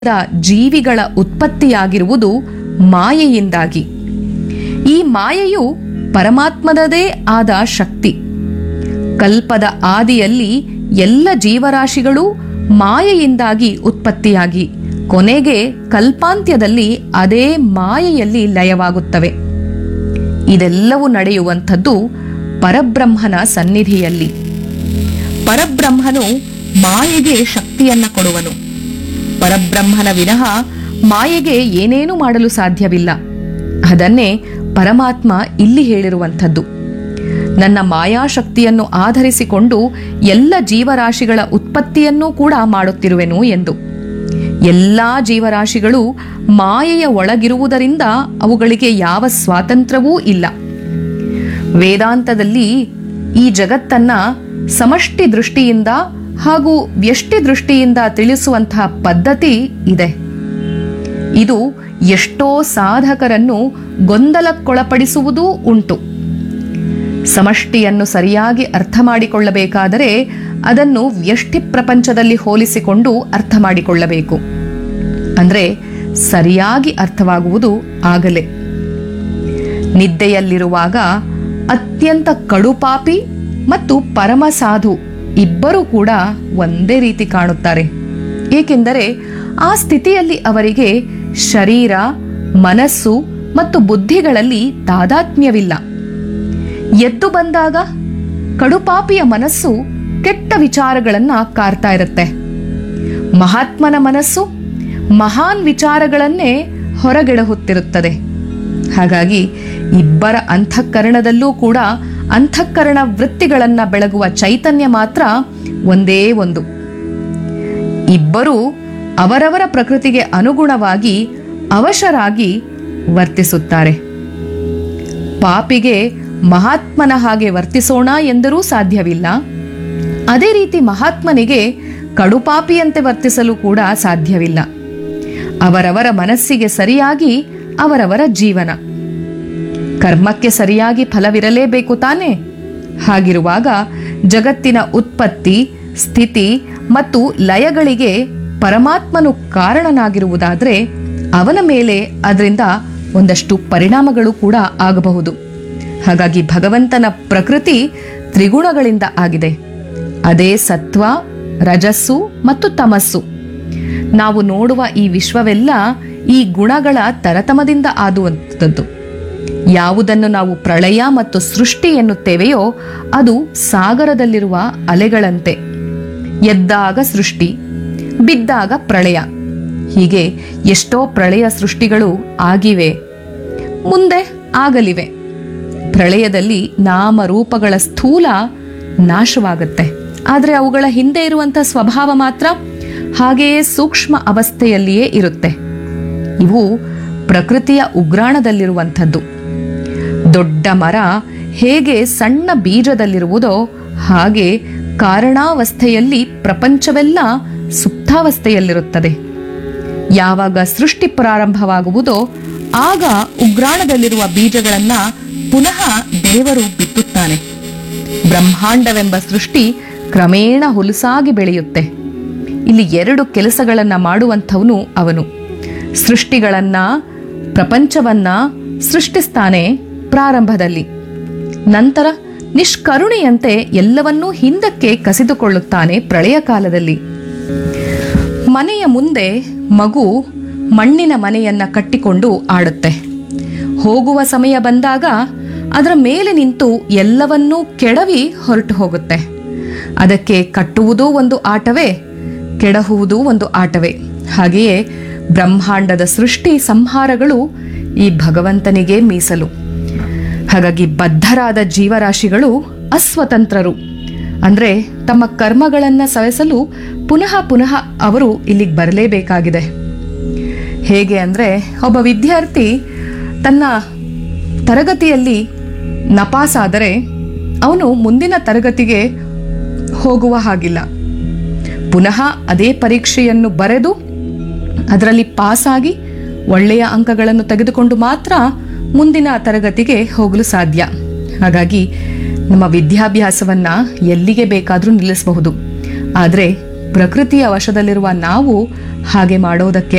ಜೀವಿಗಳ ಉತ್ಪತ್ತಿಯಾಗಿರುವುದು ಮಾಯೆಯಿಂದಾಗಿ ಈ ಮಾಯೆಯು ಪರಮಾತ್ಮನದೇ ಆದ ಶಕ್ತಿ ಕಲ್ಪದ ಆದಿಯಲ್ಲಿ ಎಲ್ಲ ಜೀವರಾಶಿಗಳು ಮಾಯೆಯಿಂದಾಗಿ ಉತ್ಪತ್ತಿಯಾಗಿ ಕೊನೆಗೆ ಕಲ್ಪಾಂತ್ಯದಲ್ಲಿ ಅದೇ ಮಾಯೆಯಲ್ಲಿ ಲಯವಾಗುತ್ತವೆ ಇದೆಲ್ಲವೂ ನಡೆಯುವಂಥದ್ದು ಪರಬ್ರಹ್ಮನ ಸನ್ನಿಧಿಯಲ್ಲಿ ಪರಬ್ರಹ್ಮನು ಮಾಯೆಗೆ ಶಕ್ತಿಯನ್ನ ಕೊಡುವನು ಪರಬ್ರಹ್ಮನ ವಿನಃ ಮಾಯೆಗೆ ಏನೇನೂ ಮಾಡಲು ಸಾಧ್ಯವಿಲ್ಲ ಅದನ್ನೇ ಪರಮಾತ್ಮ ಇಲ್ಲಿ ಹೇಳಿರುವಂಥದ್ದು ನನ್ನ ಮಾಯಾಶಕ್ತಿಯನ್ನು ಆಧರಿಸಿಕೊಂಡು ಎಲ್ಲ ಜೀವರಾಶಿಗಳ ಉತ್ಪತ್ತಿಯನ್ನೂ ಕೂಡ ಮಾಡುತ್ತಿರುವೆನು ಎಂದು ಎಲ್ಲಾ ಜೀವರಾಶಿಗಳು ಮಾಯೆಯ ಒಳಗಿರುವುದರಿಂದ ಅವುಗಳಿಗೆ ಯಾವ ಸ್ವಾತಂತ್ರ್ಯವೂ ಇಲ್ಲ ವೇದಾಂತದಲ್ಲಿ ಈ ಜಗತ್ತನ್ನ ಸಮಷ್ಟಿ ದೃಷ್ಟಿಯಿಂದ ಹಾಗೂ ವ್ಯಷ್ಟಿ ದೃಷ್ಟಿಯಿಂದ ತಿಳಿಸುವಂತಹ ಪದ್ಧತಿ ಇದೆ ಇದು ಎಷ್ಟೋ ಸಾಧಕರನ್ನು ಗೊಂದಲಕ್ಕೊಳಪಡಿಸುವುದೂ ಉಂಟು ಸಮಷ್ಟಿಯನ್ನು ಸರಿಯಾಗಿ ಅರ್ಥ ಮಾಡಿಕೊಳ್ಳಬೇಕಾದರೆ ಅದನ್ನು ವ್ಯಷ್ಟಿ ಪ್ರಪಂಚದಲ್ಲಿ ಹೋಲಿಸಿಕೊಂಡು ಅರ್ಥ ಮಾಡಿಕೊಳ್ಳಬೇಕು ಅಂದ್ರೆ ಸರಿಯಾಗಿ ಅರ್ಥವಾಗುವುದು ಆಗಲೇ ನಿದ್ದೆಯಲ್ಲಿರುವಾಗ ಅತ್ಯಂತ ಕಡುಪಾಪಿ ಮತ್ತು ಪರಮ ಸಾಧು ಇಬ್ಬರೂ ಕೂಡ ಒಂದೇ ರೀತಿ ಕಾಣುತ್ತಾರೆ ಏಕೆಂದರೆ ಆ ಸ್ಥಿತಿಯಲ್ಲಿ ಅವರಿಗೆ ಶರೀರ ಮನಸ್ಸು ಮತ್ತು ಬುದ್ಧಿಗಳಲ್ಲಿ ತಾದಾತ್ಮ್ಯವಿಲ್ಲ ಎದ್ದು ಬಂದಾಗ ಕಡುಪಾಪಿಯ ಮನಸ್ಸು ಕೆಟ್ಟ ವಿಚಾರಗಳನ್ನ ಕಾರ್ತಾ ಇರುತ್ತೆ ಮಹಾತ್ಮನ ಮನಸ್ಸು ಮಹಾನ್ ವಿಚಾರಗಳನ್ನೇ ಹೊರಗೆಡಹುತ್ತಿರುತ್ತದೆ ಹಾಗಾಗಿ ಇಬ್ಬರ ಅಂತಃಕರಣದಲ್ಲೂ ಕೂಡ ಅಂತಃಕರಣ ವೃತ್ತಿಗಳನ್ನ ಬೆಳಗುವ ಚೈತನ್ಯ ಮಾತ್ರ ಒಂದೇ ಒಂದು ಇಬ್ಬರೂ ಅವರವರ ಪ್ರಕೃತಿಗೆ ಅನುಗುಣವಾಗಿ ಅವಶರಾಗಿ ವರ್ತಿಸುತ್ತಾರೆ ಪಾಪಿಗೆ ಮಹಾತ್ಮನ ಹಾಗೆ ವರ್ತಿಸೋಣ ಎಂದರೂ ಸಾಧ್ಯವಿಲ್ಲ ಅದೇ ರೀತಿ ಮಹಾತ್ಮನಿಗೆ ಕಡುಪಾಪಿಯಂತೆ ವರ್ತಿಸಲು ಕೂಡ ಸಾಧ್ಯವಿಲ್ಲ ಅವರವರ ಮನಸ್ಸಿಗೆ ಸರಿಯಾಗಿ ಅವರವರ ಜೀವನ ಕರ್ಮಕ್ಕೆ ಸರಿಯಾಗಿ ಫಲವಿರಲೇಬೇಕು ತಾನೇ ಹಾಗಿರುವಾಗ ಜಗತ್ತಿನ ಉತ್ಪತ್ತಿ ಸ್ಥಿತಿ ಮತ್ತು ಲಯಗಳಿಗೆ ಪರಮಾತ್ಮನು ಕಾರಣನಾಗಿರುವುದಾದರೆ ಅವನ ಮೇಲೆ ಅದರಿಂದ ಒಂದಷ್ಟು ಪರಿಣಾಮಗಳು ಕೂಡ ಆಗಬಹುದು ಹಾಗಾಗಿ ಭಗವಂತನ ಪ್ರಕೃತಿ ತ್ರಿಗುಣಗಳಿಂದ ಆಗಿದೆ ಅದೇ ಸತ್ವ ರಜಸ್ಸು ಮತ್ತು ತಮಸ್ಸು ನಾವು ನೋಡುವ ಈ ವಿಶ್ವವೆಲ್ಲ ಈ ಗುಣಗಳ ತರತಮದಿಂದ ಆದುವಂಥದ್ದು ಯಾವುದನ್ನು ನಾವು ಪ್ರಳಯ ಮತ್ತು ಸೃಷ್ಟಿ ಎನ್ನುತ್ತೇವೆಯೋ ಅದು ಸಾಗರದಲ್ಲಿರುವ ಅಲೆಗಳಂತೆ ಎದ್ದಾಗ ಸೃಷ್ಟಿ ಬಿದ್ದಾಗ ಪ್ರಳಯ ಹೀಗೆ ಎಷ್ಟೋ ಪ್ರಳಯ ಸೃಷ್ಟಿಗಳು ಆಗಿವೆ ಮುಂದೆ ಆಗಲಿವೆ ಪ್ರಳಯದಲ್ಲಿ ನಾಮರೂಪಗಳ ಸ್ಥೂಲ ನಾಶವಾಗುತ್ತೆ ಆದರೆ ಅವುಗಳ ಹಿಂದೆ ಇರುವಂಥ ಸ್ವಭಾವ ಮಾತ್ರ ಹಾಗೆಯೇ ಸೂಕ್ಷ್ಮ ಅವಸ್ಥೆಯಲ್ಲಿಯೇ ಇರುತ್ತೆ ಇವು ಪ್ರಕೃತಿಯ ಉಗ್ರಾಣದಲ್ಲಿರುವಂಥದ್ದು ದೊಡ್ಡ ಮರ ಹೇಗೆ ಸಣ್ಣ ಬೀಜದಲ್ಲಿರುವುದೋ ಹಾಗೆ ಕಾರಣಾವಸ್ಥೆಯಲ್ಲಿ ಪ್ರಪಂಚವೆಲ್ಲ ಸುಪ್ತಾವಸ್ಥೆಯಲ್ಲಿರುತ್ತದೆ ಯಾವಾಗ ಸೃಷ್ಟಿ ಪ್ರಾರಂಭವಾಗುವುದೋ ಆಗ ಉಗ್ರಾಣದಲ್ಲಿರುವ ಬೀಜಗಳನ್ನ ಪುನಃ ದೇವರು ಬಿತ್ತುತ್ತಾನೆ ಬ್ರಹ್ಮಾಂಡವೆಂಬ ಸೃಷ್ಟಿ ಕ್ರಮೇಣ ಹುಲುಸಾಗಿ ಬೆಳೆಯುತ್ತೆ ಇಲ್ಲಿ ಎರಡು ಕೆಲಸಗಳನ್ನ ಮಾಡುವಂಥವನು ಅವನು ಸೃಷ್ಟಿಗಳನ್ನ ಪ್ರಪಂಚವನ್ನ ಸೃಷ್ಟಿಸ್ತಾನೆ ಪ್ರಾರಂಭದಲ್ಲಿ ನಂತರ ನಿಷ್ಕರುಣೆಯಂತೆ ಎಲ್ಲವನ್ನೂ ಹಿಂದಕ್ಕೆ ಕಸಿದುಕೊಳ್ಳುತ್ತಾನೆ ಪ್ರಳಯ ಕಾಲದಲ್ಲಿ ಮನೆಯ ಮುಂದೆ ಮಗು ಮಣ್ಣಿನ ಮನೆಯನ್ನ ಕಟ್ಟಿಕೊಂಡು ಆಡುತ್ತೆ ಹೋಗುವ ಸಮಯ ಬಂದಾಗ ಅದರ ಮೇಲೆ ನಿಂತು ಎಲ್ಲವನ್ನೂ ಕೆಡವಿ ಹೊರಟು ಹೋಗುತ್ತೆ ಅದಕ್ಕೆ ಕಟ್ಟುವುದೂ ಒಂದು ಆಟವೇ ಕೆಡಹುವುದೂ ಒಂದು ಆಟವೇ ಹಾಗೆಯೇ ಬ್ರಹ್ಮಾಂಡದ ಸೃಷ್ಟಿ ಸಂಹಾರಗಳು ಈ ಭಗವಂತನಿಗೆ ಮೀಸಲು ಹಾಗಾಗಿ ಬದ್ಧರಾದ ಜೀವರಾಶಿಗಳು ಅಸ್ವತಂತ್ರರು ಅಂದ್ರೆ ತಮ್ಮ ಕರ್ಮಗಳನ್ನ ಸವೆಸಲು ಪುನಃ ಪುನಃ ಅವರು ಇಲ್ಲಿಗೆ ಬರಲೇಬೇಕಾಗಿದೆ ಹೇಗೆ ಅಂದ್ರೆ ಒಬ್ಬ ವಿದ್ಯಾರ್ಥಿ ತನ್ನ ತರಗತಿಯಲ್ಲಿ ನಪಾಸಾದರೆ ಅವನು ಮುಂದಿನ ತರಗತಿಗೆ ಹೋಗುವ ಹಾಗಿಲ್ಲ ಪುನಃ ಅದೇ ಪರೀಕ್ಷೆಯನ್ನು ಬರೆದು ಅದರಲ್ಲಿ ಪಾಸಾಗಿ ಒಳ್ಳೆಯ ಅಂಕಗಳನ್ನು ತೆಗೆದುಕೊಂಡು ಮಾತ್ರ ಮುಂದಿನ ತರಗತಿಗೆ ಹೋಗಲು ಸಾಧ್ಯ ಹಾಗಾಗಿ ನಮ್ಮ ವಿದ್ಯಾಭ್ಯಾಸವನ್ನ ಎಲ್ಲಿಗೆ ಬೇಕಾದರೂ ನಿಲ್ಲಿಸಬಹುದು ಆದರೆ ಪ್ರಕೃತಿಯ ವಶದಲ್ಲಿರುವ ನಾವು ಹಾಗೆ ಮಾಡೋದಕ್ಕೆ